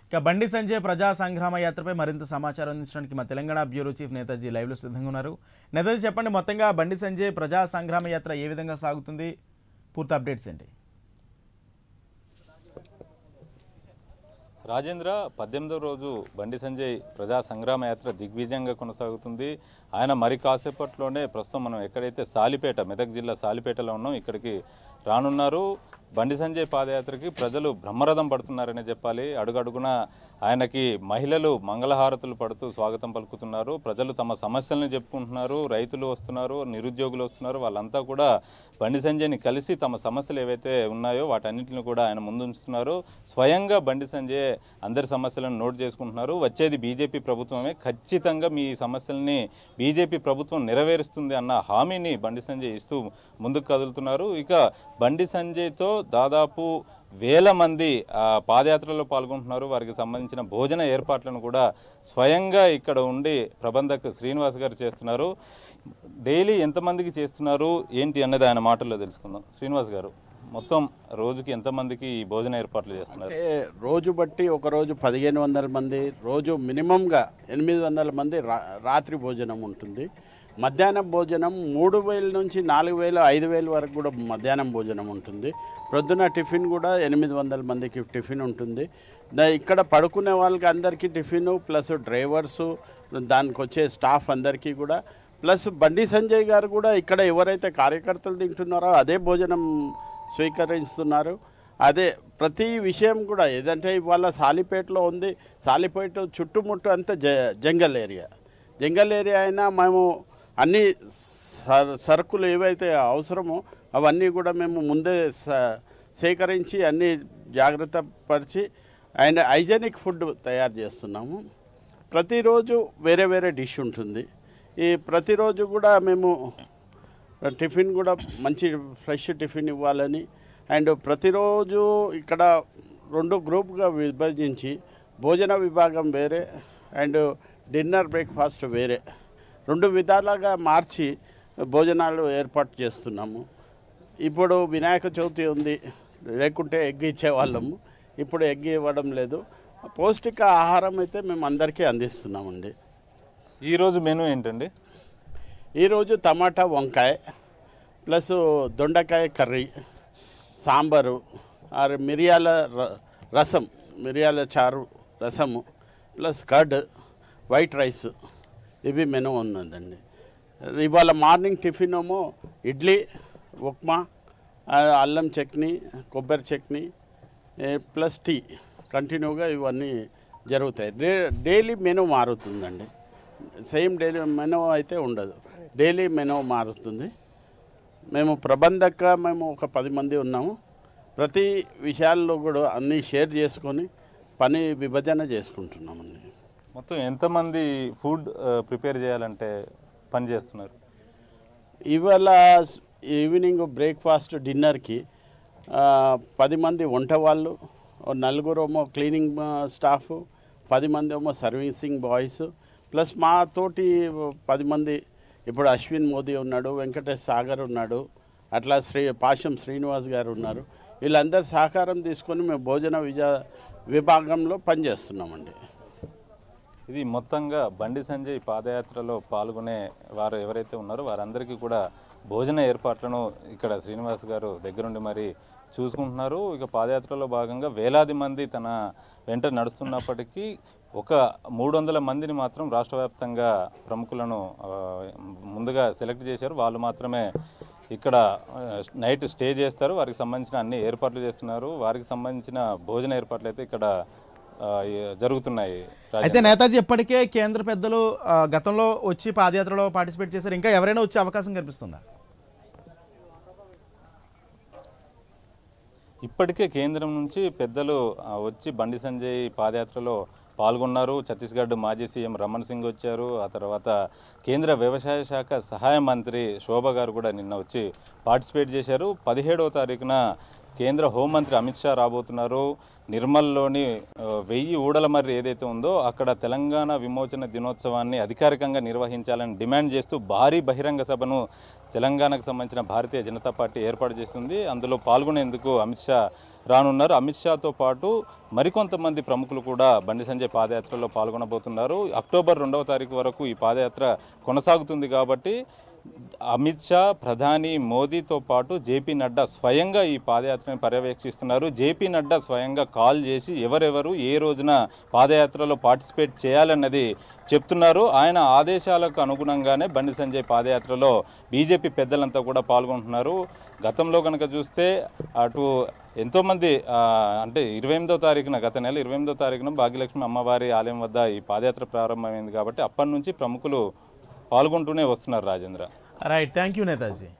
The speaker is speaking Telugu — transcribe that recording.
ఇక బండి సంజయ్ ప్రజా సంగ్రామ యాత్రపై మరింత సమాచారం అందించడానికి మా తెలంగాణ బ్యూరో చీఫ్ నేతాజీ లైవ్లో సిద్ధంగా ఉన్నారు నేతాజీ చెప్పండి మొత్తంగా బండి సంజయ్ ప్రజా సంగ్రామ యాత్ర ఏ విధంగా సాగుతుంది పూర్తి అప్డేట్స్ ఏంటి రాజేంద్ర పద్దెనిమిదవ రోజు బండి సంజయ్ ప్రజా సంగ్రామ యాత్ర దిగ్విజయంగా కొనసాగుతుంది ఆయన మరి కాసేపట్లోనే ప్రస్తుతం మనం ఎక్కడైతే సాలిపేట మెదక్ జిల్లా సాలిపేటలో ఉన్నాం ఇక్కడికి రానున్నారు బండి సంజయ్ పాదయాత్రకి ప్రజలు బ్రహ్మరథం పడుతున్నారనే చెప్పాలి అడుగడుగున ఆయనకి మహిళలు మంగళహారతులు పడుతూ స్వాగతం పలుకుతున్నారు ప్రజలు తమ సమస్యలను చెప్పుకుంటున్నారు రైతులు వస్తున్నారు నిరుద్యోగులు వస్తున్నారు వాళ్ళంతా కూడా బండి సంజయ్ని కలిసి తమ సమస్యలు ఏవైతే ఉన్నాయో వాటన్నిటిని కూడా ఆయన ముందుంచుతున్నారు స్వయంగా బండి సంజయ్ అందరి సమస్యలను నోట్ చేసుకుంటున్నారు వచ్చేది బీజేపీ ప్రభుత్వమే ఖచ్చితంగా మీ సమస్యల్ని బీజేపీ ప్రభుత్వం నెరవేరుస్తుంది అన్న హామీని బండి సంజయ్ ఇస్తూ ముందుకు కదులుతున్నారు ఇక బండి సంజయ్తో దాదాపు వేల మంది ఆ, పాదయాత్రలో పాల్గొంటున్నారు వారికి సంబంధించిన భోజన ఏర్పాట్లను కూడా స్వయంగా ఇక్కడ ఉండి ప్రబంధక్ శ్రీనివాస్ గారు చేస్తున్నారు డైలీ ఎంతమందికి చేస్తున్నారు ఏంటి అన్నది ఆయన మాటల్లో తెలుసుకుందాం శ్రీనివాస్ గారు మొత్తం రోజుకి ఎంతమందికి ఈ భోజన ఏర్పాట్లు చేస్తున్నారు అంటే రోజు బట్టి ఒక రోజు పదిహేను వందల మంది రోజు మినిమంగా ఎనిమిది వందల మంది రా రాత్రి భోజనం ఉంటుంది మధ్యాహ్నం భోజనం మూడు వేల నుంచి నాలుగు వేలు ఐదు వేల వరకు కూడా మధ్యాహ్నం భోజనం ఉంటుంది ప్రొద్దున టిఫిన్ కూడా ఎనిమిది వందల మందికి టిఫిన్ ఉంటుంది దా- ఇక్కడ పడుకునే వాళ్ళకి అందరికీ టిఫిన్ ప్లస్ డ్రైవర్సు దానికి వచ్చే స్టాఫ్ అందరికీ కూడా ప్లస్ బండి సంజయ్ గారు కూడా ఇక్కడ ఎవరైతే కార్యకర్తలు తింటున్నారో అదే భోజనం స్వీకరిస్తున్నారు అదే ప్రతి విషయం కూడా ఏదంటే ఇవాళ సాలిపేటలో ఉంది సాలిపేట చుట్టుముట్టు అంతా జ జంగల్ ఏరియా జంగల్ ఏరియా అయినా మేము అన్ని సర్ సరుకులు ఏవైతే అవసరమో అవన్నీ కూడా మేము ముందే స- సేకరించి అన్ని జాగ్రత్త పరిచి అండ్ హైజెనిక్ ఫుడ్ తయారు చేస్తున్నాము ప్రతిరోజు వేరే వేరే డిష్ ఉంటుంది ఈ ప్రతిరోజు కూడా మేము టిఫిన్ కూడా మంచి ఫ్రెష్ టిఫిన్ ఇవ్వాలని అండ్ ప్రతిరోజు ఇక్కడ రెండు గ్రూప్గా విభజించి భోజన విభాగం వేరే అండ్ డిన్నర్ బ్రేక్ఫాస్ట్ వేరే రెండు విధాలుగా మార్చి భోజనాలు ఏర్పాటు చేస్తున్నాము ఇప్పుడు వినాయక చవితి ఉంది లేకుంటే ఎగ్ ఇచ్చేవాళ్ళము ఇప్పుడు ఎగ్ ఇవ్వడం లేదు పౌష్టిక ఆహారం అయితే మేము అందరికీ అందిస్తున్నామండి ఈరోజు మెనూ ఏంటండి ఈరోజు టమాటా వంకాయ ప్లస్ దొండకాయ కర్రీ సాంబారు ఆరు మిరియాల ర- రసం మిరియాల చారు రసము ప్లస్ కర్డ్ వైట్ రైస్ ఇవి మెనూ ఉన్నదండి ఇవాళ మార్నింగ్ టిఫిన్ ఏమో ఇడ్లీ ఉప్మా ఆ, అల్లం చట్నీ కొబ్బరి చట్నీ ఏ, ప్లస్ టీ కంటిన్యూగా ఇవన్నీ జరుగుతాయి డే డైలీ మెనూ మారుతుందండి సేమ్ డైలీ మెనూ అయితే ఉండదు డైలీ మెనూ మారుతుంది మేము ప్రబంధక మేము ఒక పది మంది ఉన్నాము ప్రతి విషయాల్లో కూడా అన్నీ షేర్ చేసుకొని పని విభజన చేసుకుంటున్నామండి మొత్తం ఎంతమంది ఫుడ్ ప్రిపేర్ చేయాలంటే పని చేస్తున్నారు ఇవాళ ఈవినింగ్ బ్రేక్ఫాస్ట్ డిన్నర్కి ఆ, పది మంది వంట వాళ్ళు ఓ నలుగురు ఏమో క్లీనింగ్ ఆ, స్టాఫ్ పది మంది ఏమో సర్వీసింగ్ బాయ్స్ ప్లస్ మా తోటి పది మంది ఇప్పుడు అశ్విన్ మోదీ ఉన్నాడు వెంకటేష్ సాగర్ ఉన్నాడు అట్లా శ్రీ పాశం శ్రీనివాస్ గారు ఉన్నారు వీళ్ళందరి సహకారం తీసుకొని మేము భోజన విజ విభాగంలో పనిచేస్తున్నామండి ఇది మొత్తంగా బండి సంజయ్ పాదయాత్రలో పాల్గొనే వారు ఎవరైతే ఉన్నారో వారందరికీ కూడా భోజన ఏర్పాట్లను ఇక్కడ శ్రీనివాస్ గారు దగ్గరుండి మరి చూసుకుంటున్నారు ఇక పాదయాత్రలో భాగంగా వేలాది మంది తన వెంట నడుస్తున్నప్పటికీ ఒక మూడు వందల మందిని మాత్రం రాష్ట్ర వ్యాప్తంగా ప్రముఖులను ఆ, ముందుగా సెలెక్ట్ చేశారు వాళ్ళు మాత్రమే ఇక్కడ ఆ, నైట్ స్టే చేస్తారు వారికి సంబంధించిన అన్ని ఏర్పాట్లు చేస్తున్నారు వారికి సంబంధించిన భోజన ఏర్పాట్లు అయితే ఇక్కడ ఆ, ఈ- జరుగుతున్నాయి రాజేంద్ర. అయితే నేతాజీ ఇప్పటికే కేంద్ర పెద్దలు ఆ, గతంలో వచ్చి పాదయాత్రలో పార్టిసిపేట్ చేశారు ఇంకా ఎవరైనా వచ్చే అవకాశం కనిపిస్తుందా ఇప్పటికే కేంద్రం నుంచి పెద్దలు ఆ, వచ్చి బండి సంజయ్ పాదయాత్రలో పాల్గొన్నారు ఛత్తీస్గఢ్ మాజీ సీఎం రమణ్ సింగ్ వచ్చారు ఆ తర్వాత కేంద్ర వ్యవసాయ శాఖ సహాయ మంత్రి శోభ గారు కూడా నిన్న వచ్చి పార్టిసిపేట్ చేశారు పదిహేడవ తారీఖున కేంద్ర హోంమంత్రి అమిత్ షా రాబోతున్నారు నిర్మల్లోని ఆ, వెయ్యి ఊడల మర్రి ఏదైతే ఉందో అక్కడ తెలంగాణ విమోచన దినోత్సవాన్ని అధికారికంగా నిర్వహించాలని డిమాండ్ చేస్తూ భారీ బహిరంగ సభను తెలంగాణకు సంబంధించిన భారతీయ జనతా పార్టీ ఏర్పాటు చేస్తుంది అందులో పాల్గొనేందుకు అమిత్ షా రానున్నారు అమిత్ షాతో పాటు మరికొంతమంది ప్రముఖులు కూడా బండి సంజయ్ పాదయాత్రలో పాల్గొనబోతున్నారు అక్టోబర్ రెండవ తారీఖు వరకు ఈ పాదయాత్ర కొనసాగుతుంది కాబట్టి అమిత్ షా ప్రధాని మోదీతో పాటు జేపీ నడ్డా స్వయంగా ఈ పాదయాత్రని పర్యవేక్షిస్తున్నారు జేపీ నడ్డా స్వయంగా కాల్ చేసి ఎవరెవరు ఏ రోజున పాదయాత్రలో పార్టిసిపేట్ చేయాలన్నది చెప్తున్నారు ఆయన ఆదేశాలకు అనుగుణంగానే బండి సంజయ్ పాదయాత్రలో బీజేపీ పెద్దలంతా కూడా పాల్గొంటున్నారు గతంలో కనుక చూస్తే అటు ఎంతోమంది ఆ, అంటే ఇరవై ఎనిమిదో తారీఖున గత నెల ఇరవై ఎనిమిదో తారీఖున భాగ్యలక్ష్మి అమ్మవారి ఆలయం వద్ద ఈ పాదయాత్ర ప్రారంభమైంది కాబట్టి అప్పటి నుంచి ప్రముఖులు పాల్గొంటూనే వస్తున్నారు Rajendra right thank you Netaji